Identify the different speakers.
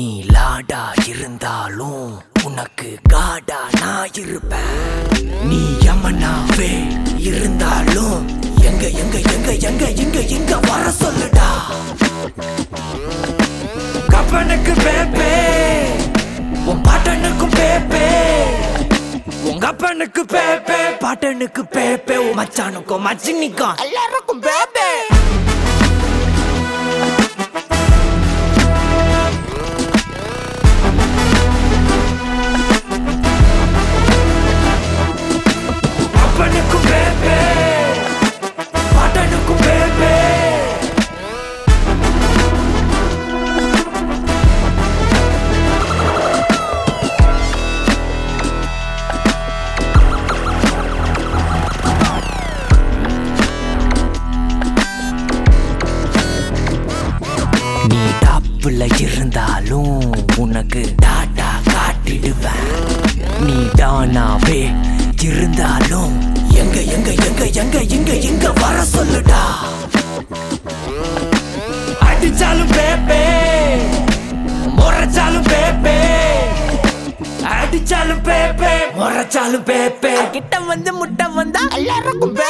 Speaker 1: லாடா இருந்தாலும் உனக்கு காடா நான் இருப்பேன் நீ யமனாவே இருந்தாலும் எங்க எங்க எங்க எங்க இங்க இங்க வர சொல்லுடா கப்பனுக்கு பேப்பே உன் பாட்டனுக்கும் பேப்பே உங்க அப்பனுக்கு பேப்பே பாட்டனுக்கு பேப்பே உன் மச்சானுக்கும் மச்சினிக்கும் எல்லாருக்கும் பேப்பே அப்பனுக்கும் பேப்பே பாட்டனுக்கும் பேப்பே நீ டாப்புல இருந்தாலும் உனக்கு டாட்டா காட்டிடுவேன் நீ டானாவே இருந்தாலும் எங்க எங்க எங்க எங்க இங்க இங்க வர சொல்லுடா அடிச்சாலும் பேப்பே முறைச்சாலும் பேப்பே அடிச்சாலும் பேப்பே முறைச்சாலும் பேப்பே
Speaker 2: கிட்ட வந்து முட்டை வந்தா எல்லாருக்கும்